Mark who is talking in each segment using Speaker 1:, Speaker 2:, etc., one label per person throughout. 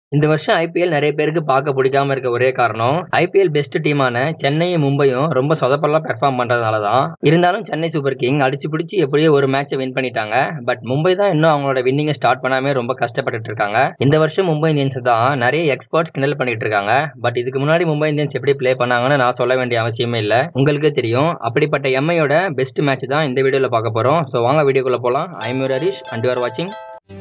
Speaker 1: இந்த வருஷம் ஐபிஎல் நிறைய பேருக்கு பார்க்க பிடிக்காம இருக்க ஒரே காரணம் ஐபிஎல் பெஸ்ட் டீமான சென்னையும் மும்பையும் ரொம்ப சொதப்பெல்லாம் பெர்ஃபார்ம் பண்றதுனால தான் இருந்தாலும் சென்னை சூப்பர் கிங் அடிச்சு பிடிச்சி எப்படியோ ஒரு மேட்சை வின் பண்ணிட்டாங்க பட் மும்பை தான் இன்னும் அவங்களோட வின்னிங்கை ஸ்டார்ட் பண்ணாமே ரொம்ப கஷ்டப்பட்டுட்டு இருக்காங்க இந்த வருஷம் மும்பை இந்தியன்ஸ் தான் நிறைய எக்ஸ்பர்ட்ஸ் கிண்டல் பண்ணிட்டு இருக்காங்க பட் இதுக்கு முன்னாடி மும்பை இந்தியன்ஸ் எப்படி ப்ளே பண்ணாங்கன்னு நான் சொல்ல வேண்டிய அவசியமே இல்லை உங்களுக்கே தெரியும் அப்படிப்பட்ட எம்ஐயோட பெஸ்ட் மேட்ச் தான் இந்த வீடியோவில் பார்க்க போறோம் ஸோ வாங்க வீடியோக்குள்ள போகலாம் I'm your Harish and you are வாட்சிங்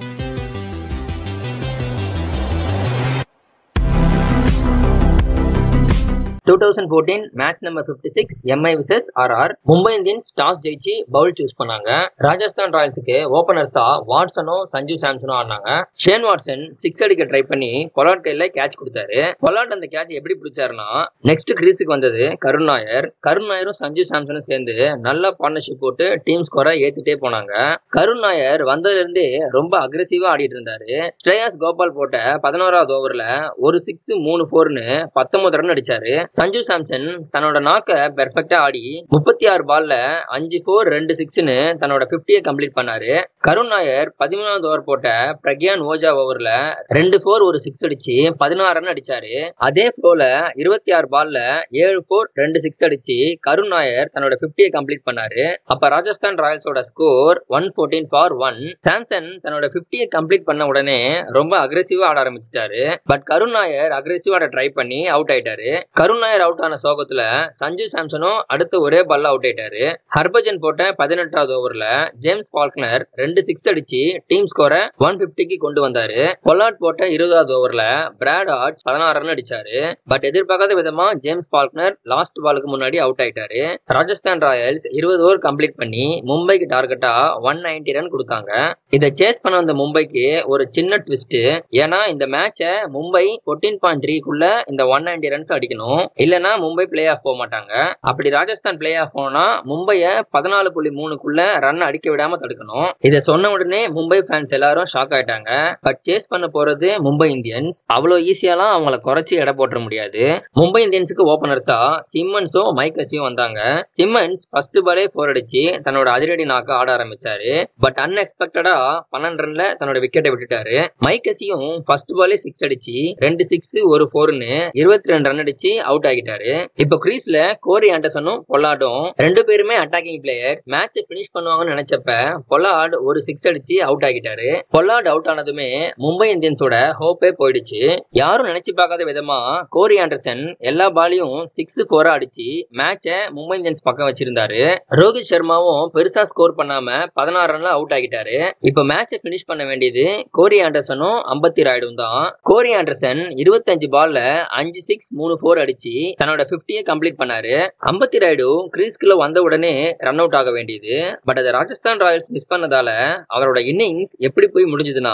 Speaker 1: two thousand fourteen match number fifty six MI versus RR Mumbai Indians toss ஜெயிச்சு பவுல் சூஸ் பண்ணாங்க ராஜஸ்தான் ராயல்ஸுக்கு ஓப்பனர்ஸா வாட்ஸனும் சஞ்சு சாம்சனும் ஆடினாங்க ஷேன் வாட்சன் சிக்ஸ் அடிக்க ட்ரை பண்ணி பொலாட் கையில கேட்ச் கொடுத்தாரு பொலாட் அந்த கேட்ச் எப்படி பிடிச்சாருன்னா நெக்ஸ்ட் கிரீஸுக்கு வந்தது கருண் நாயர் கருண் நாயரும் சஞ்சு சாம்சனும் சேர்ந்து நல்ல பார்ட்னர்ஷிப் போட்டு டீம் ஸ்கோரை ஏத்திட்டே போனாங்க கருண் நாயர் வந்ததுல இருந்தே ரொம்ப அக்ரெசிவா ஆடிட்டு இருந்தாரு ஸ்ரேயாஸ் கோபால் போட்ட பதினோராவது ஓவர்ல ஒரு சிக்ஸ் மூணு ஃபோர்னு பத்தொன்பது ரன் அடிச்சாரு சஞ்சு சாம்சன் தன்னோட நாக்க பெர்ஃபெக்டா ஆடி முப்பத்தி ஆறு பால்ல அஞ்சு ஃபோர் ரெண்டு சிக்ஸ்னு தன்னோட பிப்டியை கம்ப்ளீட் பண்ணாரு கருண் நாயர் பதிமூணாவது ஓவர் போட்ட பிரக்யான் ஓஜா ஓவர்ல ரெண்டு ஃபோர் ஒரு சிக்ஸ் அடிச்சு பதினாறு ரன் அடிச்சாரு அதே போல இருபத்தி ஆறு பால்ல ஏழு ஃபோர் ரெண்டு சிக்ஸ் அடிச்சு கருண் நாயர் தன்னோட பிப்டியை கம்ப்ளீட் பண்ணாரு அப்ப ராஜஸ்தான் ராயல்ஸோட score one fourteen for one Samson தன்னோட பிப்டியை கம்ப்ளீட் பண்ண உடனே ரொம்ப அக்ரெசிவா ஆட ஆரம்பிச்சிட்டாரு பட் கருண் நாயர் அக்ரெசிவா ஆட ட்ரை பண்ணி அவுட் ஆயிட்டாரு கருண் நாயர் அவுட் ஆன சோகத்துல சஞ்சு சாம்சனும் அடுத்த ஒரே பால்ல அவுட் ஆயிட்டாரு ஹர்பஜன் போட்ட பதினெட்டாவது ஓவர்ல ஜேம்ஸ் பால்க்னர் ரெண்டு சிக்ஸ் அடிச்சு டீம் ஸ்கோரை ஒன் பிப்டிக்கு கொண்டு வந்தாரு பொலாட் போட்ட இருபதாவது ஓவர்ல பிராட் ஆர்ட்ஸ் பதினாறு ரன் அடிச்சாரு பட் எதிர்பார்க்காத விதமா ஜேம்ஸ் பால்க்னர் லாஸ்ட் பாலுக்கு முன்னாடி அவுட் ஆயிட்டாரு ராஜஸ்தான் ராயல்ஸ் இருபது ஓவர் கம்ப்ளீட் பண்ணி மும்பைக்கு டார்கெட்டா ஒன் நைன்டி ரன் கொடுத்தாங்க இதை சேஸ் பண்ண வந்த மும்பைக்கு ஒரு சின்ன ட்விஸ்ட் ஏன்னா இந்த மேட்சை மும்பை ஃபோர்டீன் பாயிண்ட் த்ரீக்குள்ள இந்த ஒன் நைன்டி ரன்ஸ் அடிக்கணும் இல்லைன்னா மும்பை பிளே ஆஃப் போக மாட்டாங்க அப்படி ராஜஸ்தான் பிளே ஆஃப் போனா மும்பையை பதினாலு புள்ளி மூணுக்குள்ள ரன் அடிக்க விடாம தடுக்கணும் இதை சொன்ன உடனே மும்பை ஃபேன்ஸ் எல்லாரும் ஷாக் ஆயிட்டாங்க பட் சேஸ் பண்ண போறது மும்பை இந்தியன்ஸ் அவ்வளோ ஈஸியாலாம் அவங்கள குறைச்சி எடை போட்டுற முடியாது மும்பை இந்தியன்ஸுக்கு ஓபனர்ஸா சிம்மன்ஸும் மைக்கஸையும் வந்தாங்க சிம்மன்ஸ் ஃபர்ஸ்ட் பாலே போர் அடிச்சு தன்னோட அதிரடி நாக்க ஆட ஆரம்பிச்சாரு பட் அன்எக்ஸ்பெக்டடா பன்னெண்டு ரன்ல தன்னோட விக்கெட்டை விட்டுட்டாரு மைக்கஸையும் ஃபர்ஸ்ட் பாலே சிக்ஸ் அடிச்சு ரெண்டு சிக்ஸ் ஒரு ஃபோர்னு இருபத்தி ரெண்டு ரன் அடிச்சு அவுட் ஆகிட்டாரு இப்போ கிரீஸ்ல கோரி ஆண்டர்சனும் பொல்லாடும் ரெண்டு பேருமே அட்டாக்கிங் பிளேயர்ஸ் மேட்சை பினிஷ் பண்ணுவாங்கன்னு நினைச்சப்ப பொல்லாட் ஒரு சிக்ஸ் அடிச்சு அவுட் ஆகிட்டாரு பொல்லாட் அவுட் ஆனதுமே மும்பை இந்தியன்ஸோட ஹோப்பே போயிடுச்சு யாரும் நினைச்சு பார்க்காத விதமா கோரி ஆண்டர்சன் எல்லா பாலையும் சிக்ஸ் ஃபோரா அடிச்சு மேட்சை மும்பை இந்தியன்ஸ் பக்கம் வச்சிருந்தாரு ரோஹித் சர்மாவும் பெருசா ஸ்கோர் பண்ணாம பதினாறு ரன்ல அவுட் ஆகிட்டாரு இப்போ மேட்சை பினிஷ் பண்ண வேண்டியது கோரி ஆண்டர்சனும் அம்பத்தி ராய்டும் தான் கோரி ஆண்டர்சன் இருபத்தஞ்சு பால்ல அஞ்சு சிக்ஸ் மூணு ஃபோர் அடிச்சு தன்னோட பிப்டியை கம்ப்ளீட் பண்ணாரு அம்பத்தி ராய்டு கிரீஸ்குள்ள வந்த உடனே ரன் அவுட் ஆக வேண்டியது பட் அதை ராஜஸ்தான் ராயல்ஸ் மிஸ் பண்ணதால அவரோட இன்னிங்ஸ் எப்படி போய் முடிஞ்சதுன்னா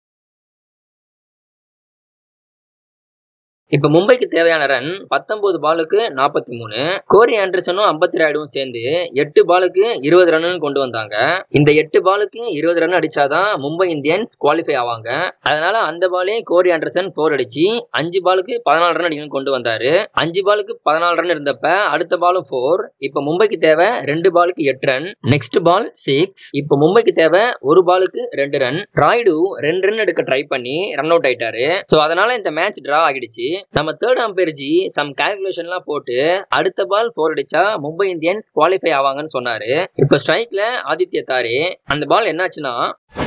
Speaker 1: இப்ப மும்பைக்கு தேவையான ரன் பத்தொன்பது பாலுக்கு நாற்பத்தி மூணு கோரி ஆண்டர்சனும் ஐம்பத்தி ராய்டும் சேர்ந்து எட்டு பாலுக்கு இருபது ரன் கொண்டு வந்தாங்க இந்த எட்டு பாலுக்கு இருபது ரன் அடிச்சாதான் மும்பை இந்தியன்ஸ் குவாலிஃபை ஆவாங்க அதனால அந்த பாலே கோரி ஆண்டர்சன் போர் அடிச்சு அஞ்சு பாலுக்கு பதினாலு ரன் அடிக்கணும் கொண்டு வந்தாரு அஞ்சு பாலுக்கு பதினாலு ரன் இருந்தப்ப அடுத்த பாலும் போர் இப்ப மும்பைக்கு தேவை ரெண்டு பாலுக்கு எட்டு ரன் நெக்ஸ்ட் பால் சிக்ஸ் இப்ப மும்பைக்கு தேவை ஒரு பாலுக்கு ரெண்டு ரன் ராய்டு ரெண்டு ரன் எடுக்க ட்ரை பண்ணி ரன் அவுட் ஆயிட்டாரு சோ அதனால இந்த மேட்ச் டிரா ஆகிடுச்சு நம்ம தேர்ட் அம்பையர் ஜி சம் கால்குலேஷன்லாம் போட்டு அடுத்த பால் போர் அடிச்சா மும்பை இந்தியன்ஸ் குவாலிஃபை ஆவாங்கன்னு சொன்னாரு இப்போ ஸ்ட்ரைக்ல ஆதித்ய தாரே அந்த பால் என்னாச்சுன்னா